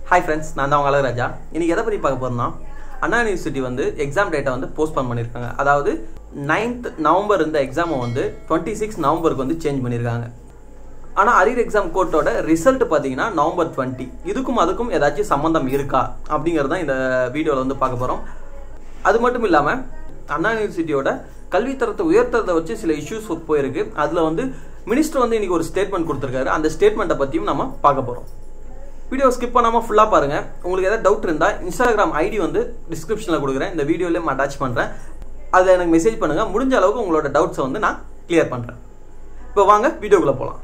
hi friends நான் தான் உங்க அழகராஜா இன்னைக்கு எதை பற்றி பார்க்க போறோம்னா அண்ணா யூனிவர்சிட்டி வந்து எக்ஸாம் டேட்டை வந்து போஸ்ட்போன் பண்ணியிருக்காங்க அதாவது நைன்த் நவம்பர் இந்த எக்ஸாமை வந்து டுவெண்ட்டி சிக்ஸ் நவம்பருக்கு வந்து சேஞ்ச் பண்ணியிருக்காங்க ஆனால் அரியர் எக்ஸாம் கோர்ட்டோட ரிசல்ட் பார்த்தீங்கன்னா நவம்பர் டுவெண்ட்டி இதுக்கும் அதுக்கும் ஏதாச்சும் சம்மந்தம் இருக்கா அப்படிங்கிறது தான் இந்த வீடியோவில் வந்து பார்க்க போகிறோம் அது மட்டும் இல்லாமல் அண்ணா யூனிவர்சிட்டியோட கல்வித்தரத்தை உயர்த்துறதை வச்சு சில இஷ்யூஸ் போயிருக்கு அதில் வந்து மினிஸ்டர் வந்து இன்னைக்கு ஒரு ஸ்டேட்மெண்ட் கொடுத்துருக்காரு அந்த ஸ்டேட்மெண்ட்டை பற்றியும் நம்ம பார்க்க போகிறோம் வீடியோ ஸ்கிப் பண்ணாமல் ஃபுல்லாக பாருங்கள் உங்களுக்கு ஏதாவது டவுட் இருந்தால் இன்ஸ்டாகிராம் ஐடி வந்து டிஸ்கிரிப்ஷனில் கொடுக்குறேன் இந்த வீடியோலேயும் அட்டாச் பண்ணுறேன் அதில் எனக்கு மெசேஜ் பண்ணுங்கள் முடிஞ்ச அளவுக்கு உங்களோட டவுட்ஸை வந்து நான் கிளியர் பண்ணுறேன் இப்போ வாங்க வீடியோக்குள்ளே போகலாம்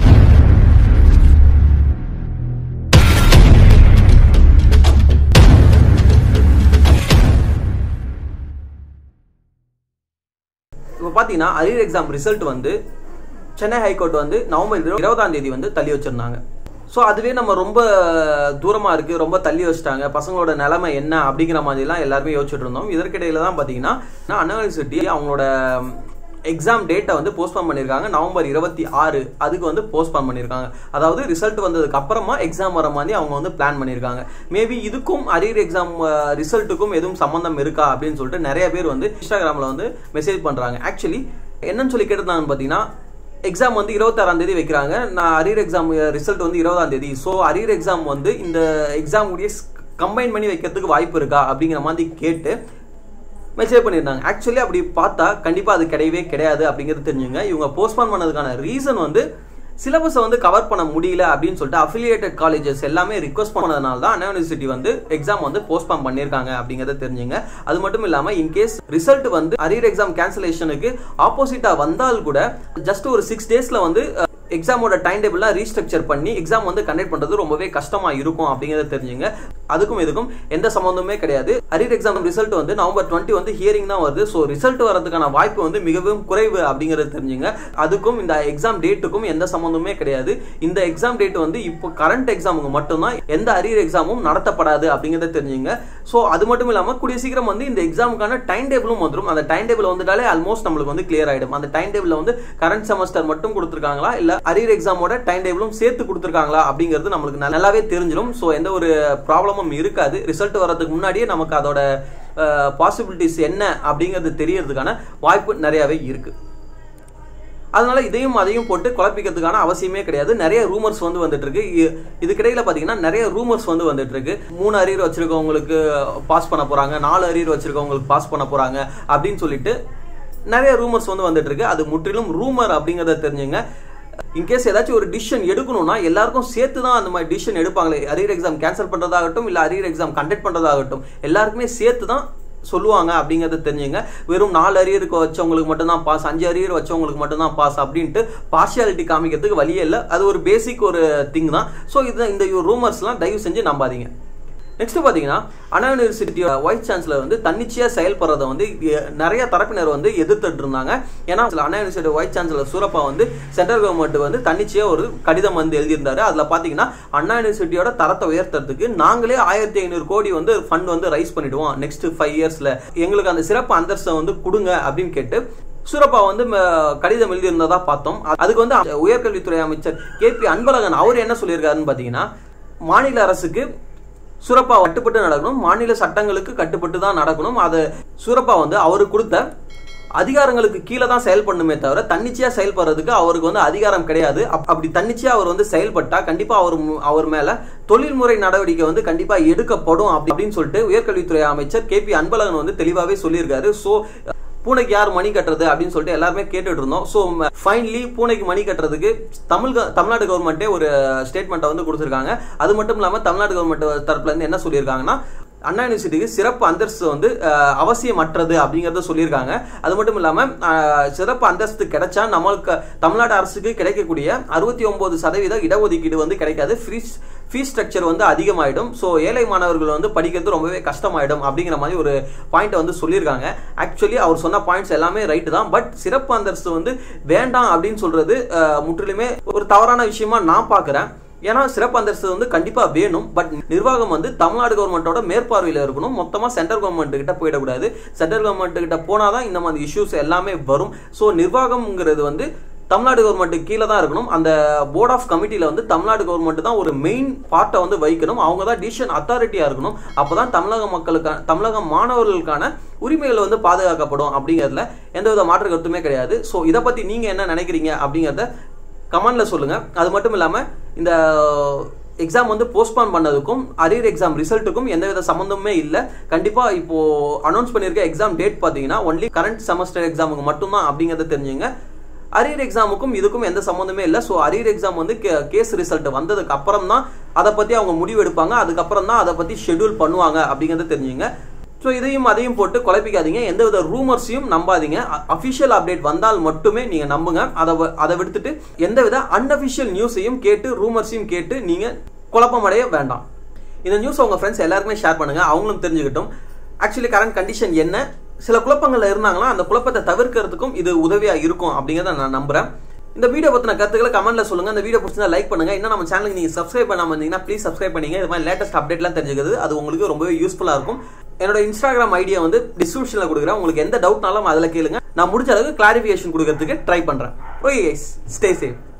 இப்போ பார்த்தீங்கன்னா அரியர் எக்ஸாம் ரிசல்ட் வந்து சென்னை ஹைகோர்ட் வந்து நவம்பர் இருபதாம் தேதி வந்து தள்ளி வச்சிருந்தாங்க ஸோ அதுவே நம்ம ரொம்ப தூரமாக இருக்குது ரொம்ப தள்ளி வச்சுட்டாங்க பசங்களோட நிலைமை என்ன அப்படிங்கிற மாதிரிலாம் எல்லாருமே யோசிச்சுட்டு இருந்தோம் இதற்கிடையில தான் பார்த்தீங்கன்னா அண்ணா யூனிவர்சிட்டி அவங்களோட எக்ஸாம் டேட்டை வந்து போஸ்ட்பான் பண்ணியிருக்காங்க நவம்பர் இருபத்தி ஆறு அதுக்கு வந்து போஸ்ட்பான் பண்ணியிருக்காங்க அதாவது ரிசல்ட் வந்ததுக்கு அப்புறமா எக்ஸாம் வர மாதிரி அவங்க வந்து பிளான் பண்ணியிருக்காங்க மேபி இதுக்கும் அரியர் எக்ஸாம் ரிசல்ட்டுக்கும் எதுவும் சம்மந்தம் இருக்கா அப்படின்னு சொல்லிட்டு நிறைய பேர் வந்து இன்ஸ்டாகிராமில் வந்து மெசேஜ் பண்ணுறாங்க ஆக்சுவலி என்னன்னு சொல்லி கேட்டிருந்தாங்கன்னு பார்த்தீங்கன்னா எக்ஸாம் வந்து இருபத்தாறாம் தேதி வைக்கிறாங்க நான் அரியர் எக்ஸாம் ரிசல்ட் வந்து இருபதாம் தேதி ஸோ அரியர் எக்ஸாம் வந்து இந்த எக்ஸாம் உடைய கம்பைன் பண்ணி வைக்கிறதுக்கு வாய்ப்பு இருக்கா அப்படிங்கிற மாதிரி கேட்டு மெசேஜ் பண்ணியிருந்தாங்க ஆக்சுவலி அப்படி பார்த்தா கண்டிப்பாக அது கிடையவே கிடையாது அப்படிங்கிறது தெரிஞ்சுங்க இவங்க போஸ்ட்பான் பண்ணதுக்கான ரீசன் வந்து சிலபஸை வந்து கவர் பண்ண முடியல அப்படின்னு சொல்லிட்டு அஃபிலியேட்டட் காலேஜஸ் எல்லாமே ரிக்வஸ்ட் பண்ணதுனால தான் அண்ணா யூனிவர்சிட்டி வந்து எக்ஸாம் வந்து போஸ்ட்பான் பண்ணியிருக்காங்க அப்படிங்கிறத தெரிஞ்சுங்க அது மட்டும் இல்லாமல் இன்கேஸ் ரிசல்ட் வந்து அரியர் எக்ஸாம் கேன்சலேஷனுக்கு ஆப்போசிட்டாக வந்தால் கூட ஜஸ்ட் ஒரு சிக்ஸ் டேஸில் வந்து எக்ஸாமோட டைம் டேபிள்லாம் ரீஸ்ட்ரக்சர் பண்ணி எக்ஸாம் வந்து கண்டக்ட் பண்ணுறது ரொம்பவே கஷ்டமாக இருக்கும் அப்படிங்கிறத தெரிஞ்சுங்க அதுக்கும் இதுக்கும் எந்த சம்மந்தமே கிடையாது அரியர் எக்ஸாம் ரிசல்ட் வந்து நவம்பர் டுவெண்ட்டி வந்து ஹியரிங் தான் வருது ஸோ ரிசல்ட் வரதுக்கான வாய்ப்பு வந்து மிகவும் குறைவு அப்படிங்கிறது தெரிஞ்சுங்க அதுக்கும் இந்த எக்ஸாம் டேட்டுக்கும் எந்த சம்மந்தமே கிடையாது இந்த எக்ஸாம் டேட் வந்து இப்போ கரண்ட் எக்ஸாமுக்கு மட்டும்தான் எந்த அரியர் எக்ஸாமும் நடத்தப்படாது அப்படிங்கிறத தெரிஞ்சுங்க ஸோ அது மட்டும் இல்லாமல் கூடிய சீக்கிரம் வந்து இந்த எக்ஸாமுக்கான டைம் டேபிளும் வந்துடும் அந்த டைம் டேபிள் வந்துட்டாலே ஆல்மோஸ்ட் நம்மளுக்கு வந்து கிளியர் ஆகிடும் அந்த டைம் டேபிள் வந்து கரண்ட் செமஸ்டர் மட்டும் கொடுத்துருக்காங்களா இல்லை அரியர் எக்ஸாமோட டைம் டேபிளும் சேர்த்து கொடுத்துருக்காங்களா அப்படிங்கிறது நம்மளுக்கு நல்லாவே தெரிஞ்சிடும் ஸோ எந்த ஒரு ப்ராப்ளமும் இருக்காது ரிசல்ட் வர்றதுக்கு முன்னாடியே நமக்கு அதோட பாசிபிலிட்டிஸ் என்ன அப்படிங்கிறது தெரியறதுக்கான வாய்ப்பு நிறையாவே இருக்குது அதனால இதையும் அதையும் போட்டு குழப்பிக்கிறதுக்கான அவசியமே கிடையாது நிறைய ரூமர்ஸ் வந்து வந்துட்டு இருக்கு இதுக்கிடையில பாத்தீங்கன்னா நிறைய ரூமர்ஸ் வந்து வந்துட்டு இருக்கு மூணு அரியர் வச்சிருக்கவங்களுக்கு பாஸ் பண்ண போறாங்க நாலு அரியர் வச்சிருக்கவங்களுக்கு பாஸ் பண்ண போறாங்க அப்படின்னு சொல்லிட்டு நிறைய ரூமர்ஸ் வந்து வந்துட்டு இருக்கு அது முற்றிலும் ரூமர் அப்படிங்கிறத தெரிஞ்சுங்க இன்கேஸ் ஏதாச்சும் ஒரு டிசிஷன் எடுக்கணும்னா எல்லாருக்கும் சேர்த்து தான் அந்த மாதிரி டிசிஷன் எடுப்பாங்களே அரியர் எக்ஸாம் கேன்சல் பண்ணுறதாகட்டும் இல்லை அரியர் எக்ஸாம் கண்டக்ட் பண்ணுறதாகட்டும் எல்லாருக்குமே சேர்த்து தான் சொல்லுவாங்க அப்படிங்கிறத தெரிஞ்சுங்க வெறும் நாலு அரியருக்கு வச்சவங்களுக்கு மட்டும்தான் பாஸ் அஞ்சு அரியர் வச்சவங்களுக்கு மட்டும்தான் பாஸ் அப்படின்ட்டு பார்ஷியாலிட்டி காமிக்கிறதுக்கு வழியே இல்லை அது ஒரு பேசிக் ஒரு திங் தான் ஸோ இது இந்த ரூமர்ஸ்லாம் தயவு செஞ்சு நம்பாதீங்க நெக்ஸ்ட் பார்த்தீங்கன்னா அண்ணா யூனிவர்சிட்டியோட வைஸ் சான்சலர் வந்து தன்னிச்சையாக செயல்படுறதை வந்து நிறைய தரப்பினர் வந்து எதிர்த்துட்டு இருந்தாங்க ஏன்னா Anna university vice chancellor Surappa வந்து சென்ட்ரல் கவர்மெண்ட் வந்து தன்னிச்சையாக ஒரு கடிதம் வந்து எழுதியிருந்தாரு அதில் பார்த்தீங்கன்னா அண்ணா யூனிவர்சிட்டியோட தரத்தை உயர்த்துறதுக்கு நாங்களே ஆயிரத்தி ஐநூறு கோடி வந்து ஃபண்ட் வந்து ரைஸ் பண்ணிடுவோம் நெக்ஸ்ட் ஃபைவ் இயர்ஸில் எங்களுக்கு அந்த சிறப்பு அந்தஸ்தை வந்து கொடுங்க அப்படின்னு கேட்டு சூரப்பா வந்து கடிதம் எழுதியிருந்ததா பார்த்தோம் அதுக்கு வந்து உயர்கல்வித்துறை அமைச்சர் கே பி அன்பழகன் அவர் என்ன சொல்லியிருக்காருன்னு பார்த்தீங்கன்னா மாநில அரசுக்கு சூரப்பா கட்டுப்பட்டு நடக்கணும் மாநில சட்டங்களுக்கு கட்டுப்பட்டு தான் நடக்கணும் அதை சூரப்பா வந்து அவருக்கு கொடுத்த அதிகாரங்களுக்கு கீழே தான் செயல்படணுமே தவிர தன்னிச்சையா செயல்படுறதுக்கு அவருக்கு வந்து அதிகாரம் கிடையாது அப்படி தன்னிச்சையா அவர் வந்து செயல்பட்டா கண்டிப்பா அவர் அவர் மேல தொழில்முறை நடவடிக்கை வந்து கண்டிப்பா எடுக்கப்படும் அப்படின்னு சொல்லிட்டு உயர்கல்வித்துறை அமைச்சர் கே பி அன்பழகன் வந்து தெளிவாகவே சொல்லியிருக்காரு ஸோ பூனைக்கு யார் மணி கட்டுறது அப்படின்னு சொல்லிட்டு எல்லாருமே கேட்டுட்டு இருந்தோம் ஸோ ஃபைனலி பூனைக்கு மணி கட்டுறதுக்கு தமிழ் தமிழ்நாடு கவர்மெண்ட்டே ஒரு ஸ்டேட்மெண்ட்டை வந்து கொடுத்துருக்காங்க அது மட்டும் இல்லாமல் தமிழ்நாடு கவர்மெண்ட் தரப்புல இருந்து என்ன சொல்லியிருக்காங்கன்னா அண்ணா யூனிவர்சிட்டிக்கு சிறப்பு அந்தஸ்து வந்து அவசியமற்றது அப்படிங்கிறத சொல்லியிருக்காங்க அது மட்டும் இல்லாமல் சிறப்பு அந்தஸ்து கிடைச்சா நம்மளுக்கு தமிழ்நாடு அரசுக்கு கிடைக்கக்கூடிய அறுபத்தி ஒன்பது சதவீத இடஒதுக்கீடு வந்து கிடைக்காது ஃபீஸ் ஃபீஸ் ஸ்ட்ரக்சர் வந்து அதிகமாயிடும் ஸோ ஏழை மாணவர்கள் வந்து படிக்கிறது ரொம்பவே கஷ்டமாயிடும் அப்படிங்கிற மாதிரி ஒரு பாயிண்ட் வந்து சொல்லியிருக்காங்க ஆக்சுவலி அவர் சொன்ன பாயிண்ட்ஸ் எல்லாமே ரைட்டு தான் பட் சிறப்பு அந்தஸ்து வந்து வேண்டாம் அப்படின்னு சொல்றது முற்றிலுமே ஒரு தவறான விஷயமா நான் பார்க்குறேன் ஏன்னா சிறப்பு அந்தஸ்து வந்து கண்டிப்பா வேணும் பட் நிர்வாகம் வந்து தமிழ்நாடு கவர்மெண்டோட மேற்பார்வையில் இருக்கணும் மொத்தமா சென்ட்ரல் கவர்மெண்ட் கிட்ட போயிடக்கூடாது சென்ட்ரல் கவர்மெண்ட் கிட்ட போனாதான் இந்த மாதிரி இஷ்யூஸ் எல்லாமே வரும் ஸோ நிர்வாகம்ங்கிறது வந்து தமிழ்நாடு கவர்மெண்ட் கீழே தான் இருக்கணும் அந்த போர்ட் ஆஃப் கமிட்டியில வந்து தமிழ்நாடு கவர்மெண்ட் தான் ஒரு மெயின் பார்ட்டை வந்து வைக்கணும் அவங்க தான் டிசிஷன் அத்தாரிட்டியா இருக்கணும் அப்பதான் தமிழக மக்களுக்கான தமிழக மாணவர்களுக்கான உரிமைகள் வந்து பாதுகாக்கப்படும் அப்படிங்கிறதுல எந்தவித மாற்று கருத்துமே கிடையாது ஸோ இதை பத்தி நீங்க என்ன நினைக்கிறீங்க அப்படிங்கிறத கமெண்ட்ல சொல்லுங்க அது மட்டும் இல்லாம இந்த எக்ஸாம் வந்து போஸ்ட்பான் பண்ணதுக்கும் அரியர் எக்ஸாம் ரிசல்ட்டுக்கும் எந்தவித சம்மந்தமுமே இல்லை கண்டிப்பா இப்போ அனௌன்ஸ் பண்ணியிருக்க எக்ஸாம் டேட் பார்த்தீங்கன்னா ஒன்லி கரண்ட் செமஸ்டர் எக்ஸாமுக்கு மட்டும்தான் அப்படிங்கிறத தெரிஞ்சுங்க அரியர் எக்ஸாமுக்கும் இதுக்கும் எந்த சம்மந்தமே இல்லை ஸோ அரியர் எக்ஸாம் வந்து கேஸ் ரிசல்ட் வந்ததுக்கு அப்புறம் தான் அதை பற்றி அவங்க முடிவு எடுப்பாங்க அதுக்கப்புறம் தான் அதை பற்றி ஷெட்யூல் பண்ணுவாங்க அப்படிங்கிறத தெரிஞ்சுங்க ஸோ இதையும் அதையும் போட்டு குழப்பிக்காதீங்க எந்தவித ரூமர்ஸையும் நம்பாதீங்க அஃபிஷியல் அப்டேட் வந்தால் மட்டுமே நீங்கள் நம்புங்க அதை அதை விடுத்துட்டு எந்தவித அன்அஃபிஷியல் நியூஸையும் கேட்டு ரூமர்ஸையும் கேட்டு நீங்கள் குழப்பமடைய வேண்டாம் இந்த நியூஸ் உங்கள் ஃப்ரெண்ட்ஸ் எல்லாருக்குமே ஷேர் பண்ணுங்க அவங்களும் தெரிஞ்சுக்கிட்டும் ஆக்சுவலி கரண்ட் கண்டிஷன் என்ன சில குழப்பங்கள்ல இருந்தாங்கன்னா அந்த குழப்பத்தை தவிர்க்கிறதுக்கும் இது உதவியா இருக்கும் அப்படிங்கிறத நான் நம்புறேன் இந்த வீடியோ பத்தின கருத்துக்களை கமெண்ட்ல சொல்லுங்க இந்த வீடியோ பிடிச்சா லைக் பண்ணுங்க இன்னும் நம்ம சேனலுக்கு நீங்க சப்ஸ்கிரைப் பண்ணாம இருந்தீங்கன்னா ப்ளீஸ் சப்ஸ்கிரைப் பண்ணீங்க இது மாதிரி லேட்டஸ்ட் அப்டேட்லாம் தெரிஞ்சுக்கிறது அது உங்களுக்கு ரொம்பவே யூஸ்ஃபுல்லா இருக்கும் என்னோட இன்ஸ்டாகிராம் ஐடியா வந்து டிஸ்கிரிப்ஷன்ல கொடுக்குறேன் உங்களுக்கு எந்த டவுட்னாலும் அதில் கேளுங்க நான் முடிஞ்ச அளவுக்கு கிளாரிஃபிகேஷன் கொடுக்கறதுக்கு ட்ரை பண்றேன் ஓகே ஸ்டே சேஃப்